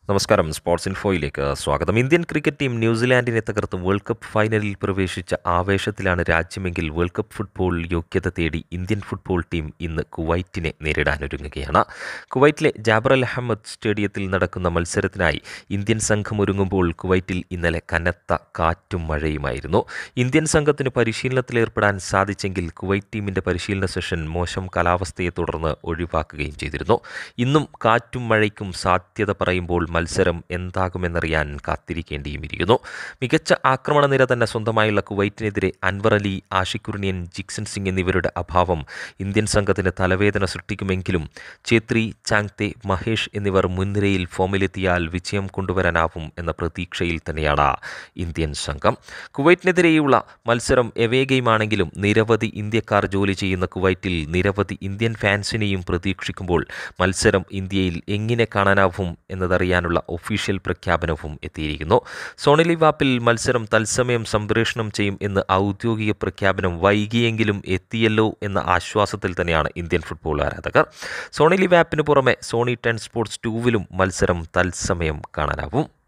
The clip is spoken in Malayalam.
നമസ്കാരം സ്പോർട്സ് ഇൻഫോയിലേക്ക് സ്വാഗതം ഇന്ത്യൻ ക്രിക്കറ്റ് ടീം ന്യൂസിലാൻഡിനെ തകർത്ത് വേൾഡ് കപ്പ് ഫൈനലിൽ പ്രവേശിച്ച ആവേശത്തിലാണ് രാജ്യമെങ്കിൽ വേൾഡ് കപ്പ് ഫുട്ബോൾ യോഗ്യത തേടി ഇന്ത്യൻ ഫുട്ബോൾ ടീം ഇന്ന് കുവൈറ്റിനെ നേരിടാനൊരുങ്ങുകയാണ് കുവൈറ്റിലെ ജാബർ അൽ അഹമ്മദ് സ്റ്റേഡിയത്തിൽ നടക്കുന്ന മത്സരത്തിനായി ഇന്ത്യൻ സംഘം ഒരുങ്ങുമ്പോൾ കുവൈറ്റിൽ ഇന്നലെ കനത്ത കാറ്റും മഴയുമായിരുന്നു ഇന്ത്യൻ സംഘത്തിന് പരിശീലനത്തിലേർപ്പെടാൻ സാധിച്ചെങ്കിൽ കുവൈറ്റ് ടീമിൻ്റെ പരിശീലന സെഷൻ മോശം കാലാവസ്ഥയെ തുടർന്ന് ഒഴിവാക്കുകയും ചെയ്തിരുന്നു ഇന്നും കാറ്റും മഴയ്ക്കും സാധ്യത പറയുമ്പോൾ മത്സരം എന്താകുമെന്നറിയാൻ കാത്തിരിക്കേണ്ടിയുമിരിക്കുന്നു മികച്ച ആക്രമണ നിര തന്നെ സ്വന്തമായുള്ള കുവൈറ്റിനെതിരെ അൻവർ അലി ആഷിഖുർണിയൻ ജിക്സൺ സിംഗ് എന്നിവരുടെ അഭാവം ഇന്ത്യൻ സംഘത്തിന് തലവേദന സൃഷ്ടിക്കുമെങ്കിലും ഛേത്രി ചാങ്തെ മഹേഷ് എന്നിവർ മുൻനിരയിൽ ഫോമിലെത്തിയാൽ വിജയം കൊണ്ടുവരാനാവും എന്ന പ്രതീക്ഷയിൽ തന്നെയാണ് ഇന്ത്യൻ സംഘം കുവൈറ്റിനെതിരെയുള്ള മത്സരം എവേ ഗെയിമാണെങ്കിലും നിരവധി ഇന്ത്യക്കാർ ജോലി ചെയ്യുന്ന കുവൈറ്റിൽ നിരവധി ഇന്ത്യൻ ഫാൻസിനെയും പ്രതീക്ഷിക്കുമ്പോൾ മത്സരം ഇന്ത്യയിൽ എങ്ങനെ കാണാനാവും എന്നതറിയാനുള്ള ഒഫീഷ്യൽ പ്രഖ്യാപനവും എത്തിയിരിക്കുന്നു സോണി ലിവ് ആപ്പിൽ മത്സരം തത്സമയം സംപ്രേഷണം ചെയ്യും എന്ന് ഔദ്യോഗിക പ്രഖ്യാപനം വൈകിയെങ്കിലും എത്തിയല്ലോ എന്ന ആശ്വാസത്തിൽ തന്നെയാണ് ഇന്ത്യൻ ഫുട്ബോൾ ആരാധകർ സോണി ലിവ് ആപ്പിന് പുറമെ സോണി ടെൻ സ്പോർട്സ് ടൂവിലും മത്സരം തത്സമയം കാണാനാവും